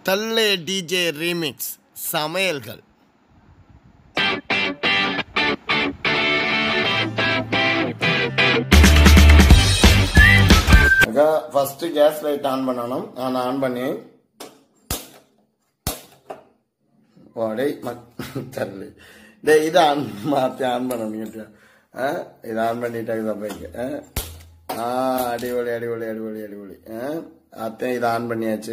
தல்லே DJ remix சமையல்கள் first gas light on பண்ணணும் நான் ஆன் பண்ணி ஓடை தரல டேய் இதை ஆன் மாற்றி ஆன் பண்ணணும் ஆ இதை ஆன் பண்ணிட்டாங்க சபைக்கு ஆ அடிபொலி அடிபொலி அடிபொலி அடிபொலி ஆ அத்தையும் இதை ஆன் பண்ணியாச்சு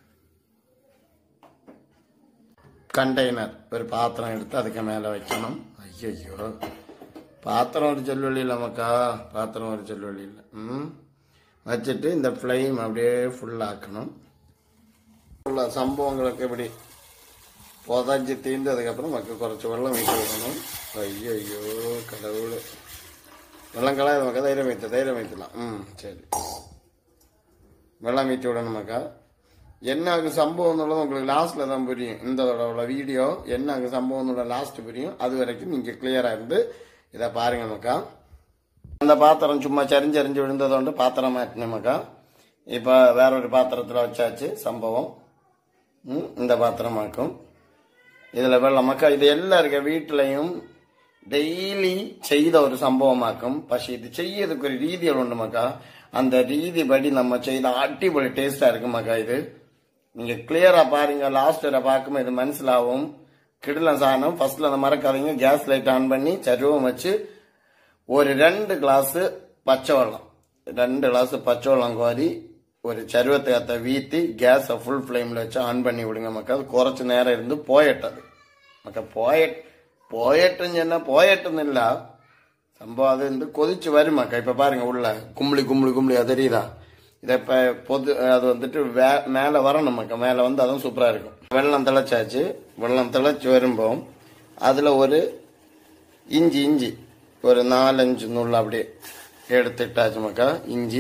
கண்டெய்னர் ஒரு பாத்திரம் எடுத்து அதுக்கு மேலே வைக்கணும் ஐயோ பாத்திரம் ஒரு சொல்வழி இல்லைம்மாக்கா பாத்திரம் ஒரு சொல்வழி இல்லை ம் வச்சுட்டு இந்த ஃப்ளைம் அப்படியே ஃபுல்லாக்கணும் ஃபுல்லாக சம்பவங்களுக்கு இப்படி புதஞ்சு தீர்ந்ததுக்கப்புறம் மக்கள் குறைச்சி வெள்ளம் வைக்க விடணும் ஐயோ ஐயோ கடவுள் வெள்ளம் கலாய மக்கா தைரியம் வைத்து தைரியம் வைத்துலாம் ம் சரி வெள்ளம் வீச்சு விடணுமாக்கா என்ன ஆகும் சம்பவம்னுള്ളത് உங்களுக்கு லாஸ்ட்ல தான் புரியும் இந்த தடவை வீடியோ என்ன ஆகும் சம்பவம்னோட லாஸ்ட் புரியும் அது வரைக்கும் நீங்க கிளியரா இருந்து இதை பாருங்க மக்கா அந்த பாத்திரம் சும்மா சரிஞ்சரிஞ்சு விழுந்ததோண்டு பாத்திரம் மாட்டினோமாக்கா இப்போ வேற ஒரு பாத்திரத்தில் வச்சாச்சு சம்பவம் ம், இந்த பாத்திரமாக்கும் இதில் வெள்ளம் மக்கா இது எல்லாம் இருக்க வீட்டிலையும் டெய்லி செய்த ஒரு சம்பவமாக்கும் பசி இது செய்யறதுக்கு ஒரு ரீதிகள் உண்டு மக்கா அந்த ரீதி படி நம்ம செய்த அடிப்பொலி டேஸ்டா இருக்கு மக்கா இது நீங்க கிளியரா பாருங்க லாஸ்ட் வரை பார்க்கும்போது இது மனசிலாவும் கிடலம் சாணம் ஃபர்ஸ்ட்ல அதை மறக்காதீங்க கேஸ் லைட் ஆன் பண்ணி சருவம் வச்சு ஒரு ரெண்டு கிளாஸ் பச்சை வெள்ளம் ரெண்டு கிளாஸ் பச்சை வெள்ளம் கோரி ஒரு சருவத்தை அத்தை வீத்தி கேஸை ஃபுல் ஃப்ளேமில் வச்சு ஆன் பண்ணி விடுங்க மக்கா அது குறைச்ச நேரம் இருந்து போயட்டது மக்கா போயட் போயட்டுன்னு சொன்னா போயட்டுன்னு இல்ல சம்பவம் அது வந்து கொதிச்சு வரும் மக்கா இப்ப பாருங்க உள்ள கும்பளி கும்பளி கும்பளி அது தெரியுதா இதை இப்ப பொது அது வந்துட்டு வே- மேல வரணும் மக்கா மேல வந்து அதுவும் சூப்பரா இருக்கும் வெள்ளம் திளைச்சாச்சு வெள்ளம் திளைச்சு வரும்போ அதுல ஒரு இஞ்சி இஞ்சி ஒரு நாலஞ்சு நுள்ள அப்படியே எடுத்துட்டாச்சு மக்கா இஞ்சி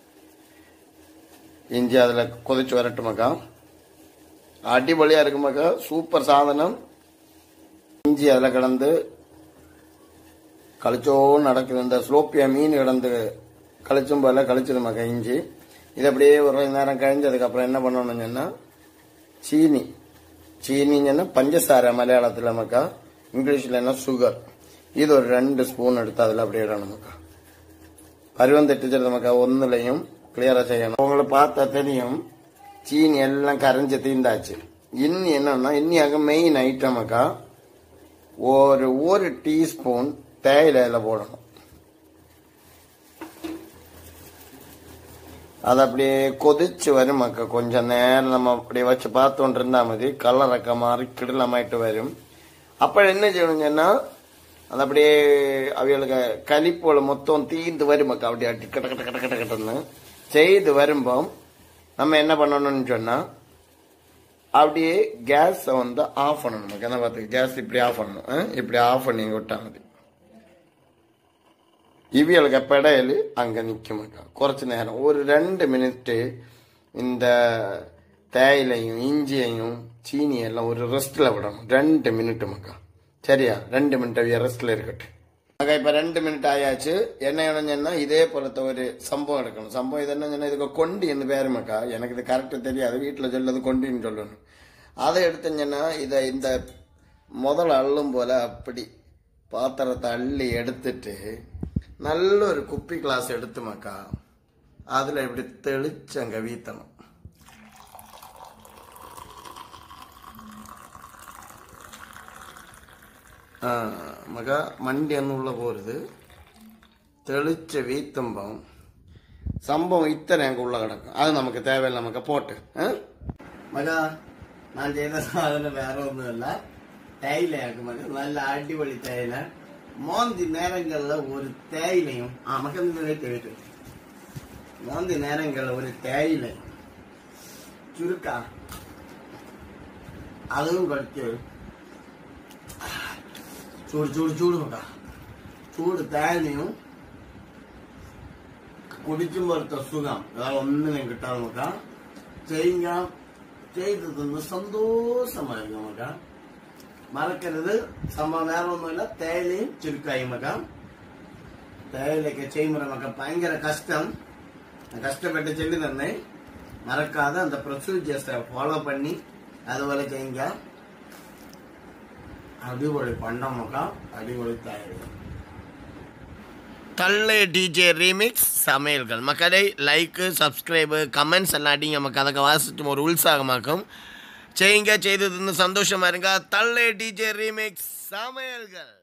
இஞ்சி அதுல கொதிச்சு வரட்டுமாக்கா அடிபொலியா இருக்குமாக்கா சூப்பர் சாதனம் இஞ்சி அதில் கிடந்து கழிச்சோ நடக்குது இந்த ஸ்லோப்பியா மீன் கிடந்து கழிச்சும் போல கழிச்சது மக்க இஞ்சி இது அப்படியே ஒரு நேரம் கழிஞ்சதுக்கப்புறம் என்ன பண்ணணும்னு சொன்னா சீனி சீனின்னு சொன்னா பஞ்சசார மலையாளத்தில் மக்கா இங்கிலீஷில் என்ன சுகர் இது ஒரு ரெண்டு ஸ்பூன் எடுத்து அதில் அப்படியே இடணும் மக்கா பருவம் தட்டுச்சது மக்கா ஒன்றுலையும் கிளியரா செய்யணும் உங்களை பார்த்தா தெரியும் சீனி எல்லாம் கரைஞ்சு தீந்தாச்சு இன்னி என்னன்னா இன்னியாக மெயின் ஐட்டம் மக்கா ஒரு ஒரு டீஸ்பூன் தேயிலையில போடணும் அது அப்படியே கொதிச்சு வரும் மக்கா கொஞ்சம் நேரம் நம்ம அப்படியே வச்சு பார்த்துட்டு இருந்தா மாதிரி கலர் அக்க மாதிரி கிடலமாயிட்டு வரும் அப்ப என்ன செய்யணும் சொன்னா அது அப்படியே அவைகளுக்கு கலிப்போல மொத்தம் தீந்து வரும் மக்கா அப்படியே அடி கட்ட கட்ட கட்ட கட்ட கட்டன்னு செய்து வரும்போ நம்ம என்ன பண்ணணும்னு சொன்னா அப்படியே கேஸை வந்து ஆஃப் பண்ணணும் நமக்கு என்ன பார்த்து கேஸ் இப்படி ஆஃப் பண்ணணும் ஆ? இப்படி ஆஃப் பண்ணி விட்டா மதி இவியலுக்கு பெடையல் அங்க நிக்குமாக்கா കുറച്ച് நேரம் ஒரு ரெண்டு மினிட் இந்த தேயிலையும் இஞ்சியையும் சீனியெல்லாம் ஒரு ரெஸ்ட்ல விடணும் ரெண்டு மினிட் மக்கா சரியா ரெண்டு மினிட் அவிய ரெஸ்ட்ல இருக்கட்டும் மகா இப்ப ரெண்டு மினிட் ஆயாச்சு என்ன வேணும்னா இதே போலத்த ஒரு சம்பவம் எடுக்கணும் சம்பவம் இது என்ன இதுக்கு கொண்டி என்று பேரு மக்கா எனக்கு இது கரெக்டா தெரியாது வீட்டுல சொல்லது கொண்டின்னு சொல்லணும் அதை எடுத்தீங்கன்னா இதை இந்த முதல்ல அள்ளும் போல அப்படி பாத்திரத்தை அள்ளி எடுத்துட்டு நல்ல ஒரு குப்பி கிளாஸ் எடுத்து மக்கா அதுல இப்படி தெளிச்சு அங்க வீத்தணும் ആ മക മണ്ടി എന്നുള്ള പോരുത് തെളിച്ച് വീത്തുമ്പം സംഭവം ഇത്ര ഞങ്ങൾക്ക് ഉള്ള കിടക്കും അത് നമുക്ക് തേവയില്ല നമുക്ക് പോട്ട് മക ഞാൻ ചെയ്ത സാധനം വേറെ ഒന്നുമല്ല തേയിലയാക്കും മക നല്ല അടിപൊളി തേയില മോന്തി നേരങ്ങളില് ഒരു തേയിലയും ആ മക്ക വെയിറ്റ് വെയിറ്റ് മോന്തി നേരങ്ങളില് ഒരു തേയില ചുരുക്ക അതും കുറച്ച് ചൂട് ചൂട് ചൂട് നോക്ക ചൂട് തേങ്ങയും കുടിക്കുമ്പോഴത്തെ സുഖം വേറെ ഒന്നിനും കിട്ടാതെ നോക്കാം ചെയ്യുക ചെയ്ത് തിന്ന് സന്തോഷമായിരിക്കും നോക്കാം മറക്കരുത് സംഭവം വേറെ ഒന്നുമില്ല തേയിലയും ചുരുക്കായും വെക്കാം തേയിലൊക്കെ ചെയ്യുമ്പോൾ നമുക്ക് ഭയങ്കര കഷ്ടം கஷ்டப்பட்டு சொல்லி தந்தேன் மறக்காத அந்த ப்ரொசீஜர்ஸை ஃபாலோ பண்ணி അതുപോലെ ചെയ്യുക അടിപൊളി പണ്ടമൊക്കെ അടിപൊളി തയ്യാറി தள்ளு டிஜே ரீமிக்ஸ் சமையல்கள் மக்களே லைக்கு சப்ஸ்கிரைபு கமெண்ட்ஸ் எல்லாம் அடிங்க நமக்கு ಅದಕ್ಕೆ வாசிச்சும் ஒரு உற்சாகமாக்கும் செய்யுங்க செய்தது சந்தோஷமா இருங்க தள்ளு டிஜே ரீமிக்ஸ் சமையல்கள்